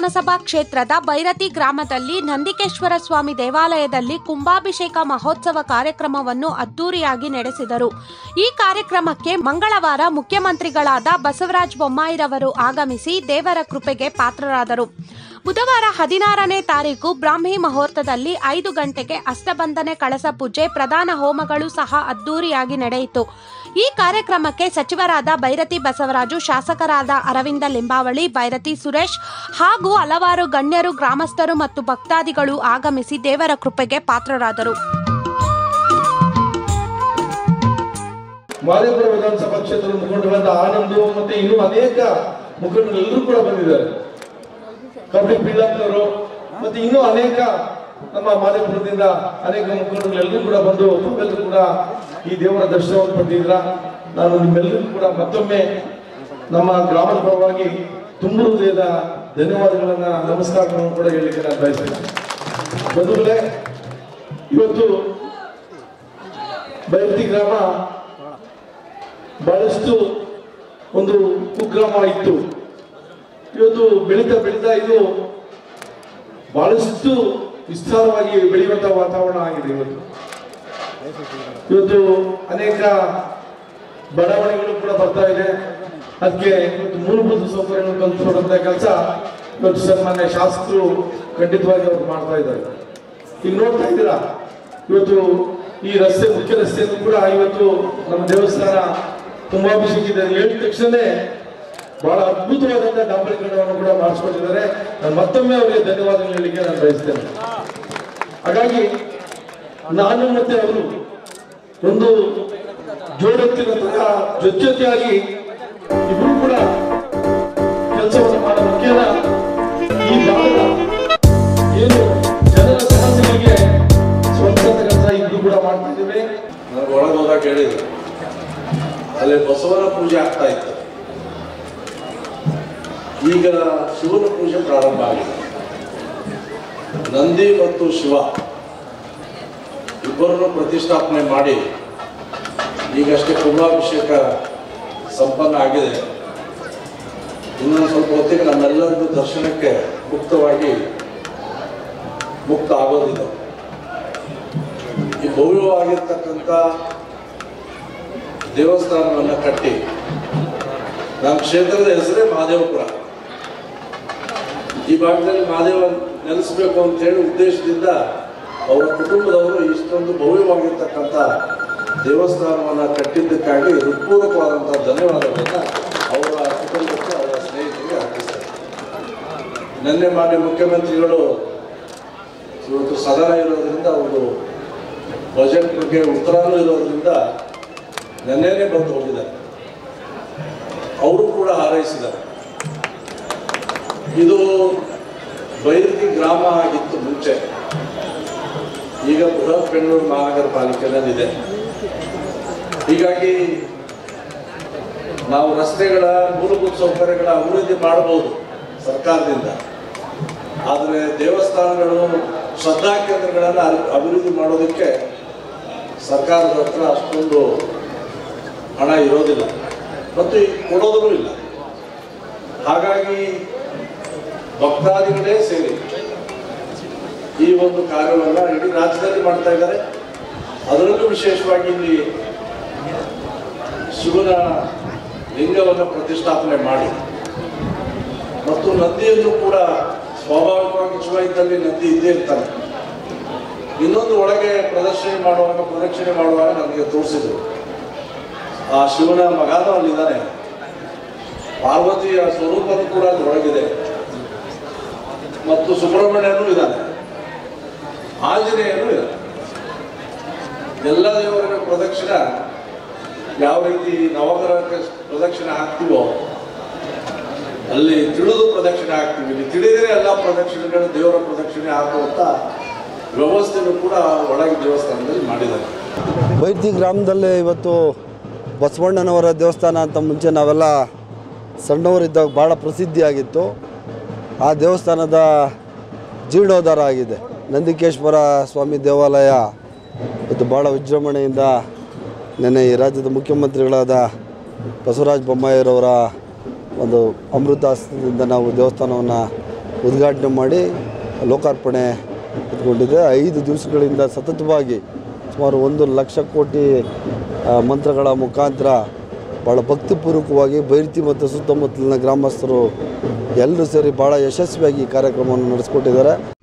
ವಿಧಾನಸಭಾ ಕ್ಷೇತ್ರದ ಬೈರತಿ ಗ್ರಾಮದಲ್ಲಿ ನಂದಿಕೇಶ್ವರ ಸ್ವಾಮಿ ದೇವಾಲಯದಲ್ಲಿ ಕುಂಭಾಭಿಷೇಕ ಮಹೋತ್ಸವ ಕಾರ್ಯಕ್ರಮವನ್ನು ಅದ್ದೂರಿಯಾಗಿ ನಡೆಸಿದರು ಈ ಕಾರ್ಯಕ್ರಮಕ್ಕೆ ಮಂಗಳವಾರ ಮುಖ್ಯಮಂತ್ರಿಗಳಾದ ಬಸವರಾಜ ಬೊಮ್ಮಾಯಿರವರು ಆಗಮಿಸಿ ದೇವರ ಕೃಪೆಗೆ ಪಾತ್ರರಾದರು ಬುಧವಾರ ಹದಿನಾರನೇ ತಾರೀಕು ಬ್ರಾಹ್ಮಿ ಮುಹೂರ್ತದಲ್ಲಿ ಐದು ಗಂಟೆಗೆ ಅಷ್ಟಬಂಧನೆ ಕಳಸ ಪೂಜೆ ಪ್ರಧಾನ ಹೋಮಗಳು ಸಹ ಅದ್ದೂರಿಯಾಗಿ ನಡೆಯಿತು ಈ ಕಾರ್ಯಕ್ರಮಕ್ಕೆ ಸಚಿವರಾದ ಬೈರತಿ ಬಸವರಾಜು ಶಾಸಕರಾದ ಅರವಿಂದ ಲಿಂಬಾವಳಿ ಬೈರತಿ ಸುರೇಶ್ ಹಾಗೂ ಹಲವಾರು ಗಣ್ಯರು ಗ್ರಾಮಸ್ಥರು ಮತ್ತು ಭಕ್ತಾದಿಗಳು ಆಗಮಿಸಿ ದೇವರ ಕೃಪೆಗೆ ಪಾತ್ರರಾದರು ಮಾದೇಪುರ ವಿಧಾನಸಭಾ ಕ್ಷೇತ್ರದ ಮುಖಂಡರಾದ ಆನಂದ್ ಮತ್ತೆ ಇನ್ನೂ ಅನೇಕ ಮುಖಂಡರು ಎಲ್ಲರೂ ಕೂಡ ಬಂದಿದ್ದಾರೆ ಕಬಡ್ಡಿ ಪಿಳ್ಳಪ್ಪನವರು ಮತ್ತೆ ಇನ್ನೂ ಅನೇಕ ನಮ್ಮ ಮಾದೇಪುರದಿಂದ ಅನೇಕ ಮುಖಂಡರು ಎಲ್ಲರೂ ಕೂಡ ಬಂದು ತಾವೆಲ್ಲರೂ ಕೂಡ ಈ ದೇವರ ದರ್ಶನವನ್ನು ಪಡೆದಿದ್ರ ನಾನು ನಿಮ್ಮೆಲ್ಲರಿಗೂ ಕೂಡ ಮತ್ತೊಮ್ಮೆ ನಮ್ಮ ಗ್ರಾಮದ ಪರವಾಗಿ ತುಂಬ ಹೃದಯದ ಧನ್ಯವಾದಗಳನ್ನ ನಮಸ್ಕಾರಗಳನ್ನು ಕೂಡ ಹೇಳಲಿಕ್ಕೆ ನಾನು ಬಯಸ್ತೇನೆ ಬಂಧುಗಳೇ ಇವತ್ತು ಬೈರತಿ ಗ್ರಾಮ ಬಹಳಷ್ಟು ಒಂದು ಕುಗ್ರಾಮ ಇತ್ತು ಇವತ್ತು ಬೆಳೀತಾ ಬೆಳೀತಾ ಇದು ಬಹಳಷ್ಟು ವಿಸ್ತಾರವಾಗಿ ಬೆಳೆಯುವಂತ ವಾತಾವರಣ ಆಗಿದೆ ಇವತ್ತು ಇವತ್ತು ಅನೇಕ ಬಡಾವಣೆಗಳು ಕೂಡ ಬರ್ತಾ ಇದೆ ಅದಕ್ಕೆ ಇವತ್ತು ಮೂಲಭೂತ ಸೌಕರ್ಯಗಳನ್ನು ಕಲ್ಪಿಸುವಂತ ಕೆಲಸ ಇವತ್ತು ಸನ್ಮಾನ್ಯ ಶಾಸಕರು ಖಂಡಿತವಾಗಿ ಅವ್ರು ಮಾಡ್ತಾ ಇದ್ದಾರೆ ಈಗ ನೋಡ್ತಾ ಇದ್ದೀರಾ ಇವತ್ತು ಈ ರಸ್ತೆ ಮುಖ್ಯ ರಸ್ತೆಯನ್ನು ಕೂಡ ಇವತ್ತು ನಮ್ಮ ದೇವಸ್ಥಾನ ಕುಂಭಾಭಿಷೇಕ ಹೇಳಿದ ತಕ್ಷಣನೇ ಬಹಳ ಅದ್ಭುತವಾದಂತಹ ಡಾಂಬರೀಕರಣವನ್ನು ಕೂಡ ಮಾಡಿಸ್ಕೊಟ್ಟಿದ್ದಾರೆ ನಾನು ಮತ್ತೊಮ್ಮೆ ಅವರಿಗೆ ಧನ್ಯವಾದ ಹೇಳಲಿಕ್ಕೆ ನಾನು ಬಯಸ್ತೇನೆ ಹಾಗಾಗಿ ನಾನು ಮತ್ತೆ ಅವರು ಒಂದು ಜೋಡೆತ್ತಿನ ತರ ಜೊತೆಯಾಗಿ ಇಬ್ರು ಕೂಡ ಕೆಲಸವನ್ನು ಮಾಡೋ ಮುಖ್ಯನ ಈ ಭಾಗದ ಏನು ಜನರ ಸಮಸ್ಯೆಗಳಿಗೆ ಸ್ವಂತ ಕೆಲಸ ಇಬ್ರು ಕೂಡ ಮಾಡ್ತಾ ಇದ್ದೇವೆ ನನಗೆ ಒಳಗೆ ಹೋದಾಗ ಹೇಳಿದ್ರು ಅಲ್ಲಿ ಬಸವನ ಪೂಜೆ ಆಗ್ತಾ ಇತ್ತು ಈಗ ಶಿವನ ಪೂಜೆ ಪ್ರಾರಂಭ ಆಗಿದೆ ನಂದಿ ಮತ್ತು ಶಿವ ಇಬ್ಬರನ್ನು ಪ್ರತಿಷ್ಠಾಪನೆ ಮಾಡಿ ಈಗಷ್ಟೇ ಕುಂಭಾಭಿಷೇಕ ಸಂಪನ್ನ ಆಗಿದೆ ಇನ್ನೊಂದು ಸ್ವಲ್ಪ ಹೊತ್ತಿಗೆ ನಮ್ಮೆಲ್ಲರಿಗೂ ದರ್ಶನಕ್ಕೆ ಮುಕ್ತವಾಗಿ ಮುಕ್ತ ಆಗೋದಿದೆ ಈ ಭವ್ಯವಾಗಿರ್ತಕ್ಕಂಥ ದೇವಸ್ಥಾನವನ್ನು ಕಟ್ಟಿ ನಮ್ಮ ಕ್ಷೇತ್ರದ ಹೆಸರೇ ಮಹಾದೇವಪುರ ಈ ಭಾಗದಲ್ಲಿ ಮಹಾದೇವ ನೆಲೆಸಬೇಕು ಅಂತ ಹೇಳಿ ಉದ್ದೇಶದಿಂದ ಅವರ ಕುಟುಂಬದವರು ಇಷ್ಟೊಂದು ಭವ್ಯವಾಗಿರ್ತಕ್ಕಂಥ ದೇವಸ್ಥಾನವನ್ನು ಕಟ್ಟಿದ್ದಕ್ಕಾಗಿ ಹೃತ್ಪೂರ್ವಕವಾದಂಥ ಧನ್ಯವಾದಗಳನ್ನು ಅವರ ಕುಟುಂಬಕ್ಕೆ ಅವರ ಸ್ನೇಹಿತರಿಗೆ ಅರ್ಪಿಸ್ತಾರೆ ನಿನ್ನೆ ಮಾನ್ಯ ಮುಖ್ಯಮಂತ್ರಿಗಳು ಇವತ್ತು ಸದನ ಇರೋದ್ರಿಂದ ಅವರು ಬಜೆಟ್ ಬಗ್ಗೆ ಉತ್ತರಾನು ಇರೋದ್ರಿಂದ ನೆನ್ನೆನೇ ಬಂದು ಹೋಗಿದ್ದಾರೆ ಅವರು ಕೂಡ ಹಾರೈಸಿದ್ದಾರೆ ಇದು ಬೈರತಿ ಗ್ರಾಮ ಆಗಿತ್ತು ಮುಂಚೆ ಈಗ ಬೃಹತ್ ಬೆಂಗಳೂರು ಮಹಾನಗರ ಪಾಲಿಕೆನಲ್ಲಿದೆ ಹೀಗಾಗಿ ನಾವು ರಸ್ತೆಗಳ ಮೂಲಭೂತ ಸೌಕರ್ಯಗಳ ಅಭಿವೃದ್ಧಿ ಮಾಡಬಹುದು ಸರ್ಕಾರದಿಂದ ಆದರೆ ದೇವಸ್ಥಾನಗಳು ಶ್ರದ್ಧಾ ಕೇಂದ್ರಗಳನ್ನು ಅಭಿ- ಅಭಿವೃದ್ಧಿ ಮಾಡೋದಕ್ಕೆ ಸರ್ಕಾರದ ಹತ್ರ ಅಷ್ಟೊಂದು ಹಣ ಇರೋದಿಲ್ಲ ಮತ್ತು ಈಗ ಕೊಡೋದೂ ಇಲ್ಲ ಹಾಗಾಗಿ ಭಕ್ತಾದಿಗಳೇ ಸೇರಿ ಈ ಒಂದು ಕಾರ್ಯವನ್ನು ಇಡೀ ರಾಜ್ಯದಲ್ಲಿ ಮಾಡ್ತಾ ಇದ್ದಾರೆ ಅದರಲ್ಲೂ ವಿಶೇಷವಾಗಿ ಇಲ್ಲಿ ಶಿವನ ಲಿಂಗವನ್ನು ಪ್ರತಿಷ್ಠಾಪನೆ ಮಾಡಿ ಮತ್ತು ನಂದಿಯನ್ನು ಕೂಡ ಸ್ವಾಭಾವಿಕವಾಗಿ ಶಿವ ಇದ್ದಲ್ಲಿ ನಂದಿ ಇದ್ದೇ ಇರ್ತಾನೆ ಇನ್ನೊಂದು ಒಳಗೆ ಪ್ರದರ್ಶನ ಮಾಡುವಾಗ ಪ್ರದಕ್ಷಿಣೆ ಮಾಡುವಾಗ ನನಗೆ ತೋರಿಸಿದ್ರು ಆ ಶಿವನ ಮಗನೂ ಅಲ್ಲಿದ್ದಾನೆ ಪಾರ್ವತಿಯ ಸ್ವರೂಪನೂ ಕೂಡ ಅದರೊಳಗಿದೆ ಮತ್ತು ಸುಬ್ರಹ್ಮಣ್ಯನೂ ಇದ್ದಾನೆ ಆಂಜನೇಯನೂ ಇದ್ದಾನೆ ಎಲ್ಲ ದೇವರ ಪ್ರದಕ್ಷಿಣ ಯಾವ ರೀತಿ ನವಗ್ರಹಕ್ಕೆ ಪ್ರದಕ್ಷಿಣೆ ಹಾಕ್ತೀವೋ ಅಲ್ಲಿ ತಿಳಿದು ಪ್ರದಕ್ಷಿಣೆ ಹಾಕ್ತೀವಿ ಇಲ್ಲಿ ತಿಳಿದರೆ ಎಲ್ಲ ಪ್ರದಕ್ಷಿಣೆಗಳು ದೇವರ ಪ್ರದಕ್ಷಿಣೆ ಹಾಕುವಂತ ವ್ಯವಸ್ಥೆನೂ ಕೂಡ ಒಳಗೆ ದೇವಸ್ಥಾನದಲ್ಲಿ ಮಾಡಿದ್ದಾರೆ ಬೈರ್ತಿ ಗ್ರಾಮದಲ್ಲಿ ಇವತ್ತು ಬಸವಣ್ಣನವರ ದೇವಸ್ಥಾನ ಅಂತ ಮುಂಚೆ ನಾವೆಲ್ಲ ಸಣ್ಣವರಿದ್ದಾಗ ಭಾಳ ಪ್ರಸಿದ್ಧಿಯಾಗಿತ್ತು ಆ ದೇವಸ್ಥಾನದ ಜೀರ್ಣೋದ್ಧಾರ ಆಗಿದೆ ನಂದಿಕೇಶ್ವರ ಸ್ವಾಮಿ ದೇವಾಲಯ ಇವತ್ತು ಭಾಳ ವಿಜೃಂಭಣೆಯಿಂದ ನೆನ್ನೆ ಈ ರಾಜ್ಯದ ಮುಖ್ಯಮಂತ್ರಿಗಳಾದ ಬಸವರಾಜ ಬೊಮ್ಮಾಯಿರವರ ಒಂದು ಅಮೃತ ಹಸ್ತದಿಂದ ನಾವು ದೇವಸ್ಥಾನವನ್ನು ಉದ್ಘಾಟನೆ ಮಾಡಿ ಲೋಕಾರ್ಪಣೆ ಇಟ್ಕೊಂಡಿದೆ ಐದು ದಿವಸಗಳಿಂದ ಸತತವಾಗಿ ಸುಮಾರು ಒಂದು ಲಕ್ಷ ಕೋಟಿ ಆ, ಮಂತ್ರಗಳ ಮುಖಾಂತರ ಭಾಳ ಭಕ್ತಿಪೂರ್ವಕವಾಗಿ ಬೈರತಿ ಮತ್ತು ಸುತ್ತಮುತ್ತಲಿನ ಗ್ರಾಮಸ್ಥರು ಎಲ್ಲರೂ ಸೇರಿ ಭಾಳ ಯಶಸ್ವಿಯಾಗಿ ಈ ಕಾರ್ಯಕ್ರಮವನ್ನು ನಡೆಸ್ಕೊಟ್ಟಿದ್ದಾರೆ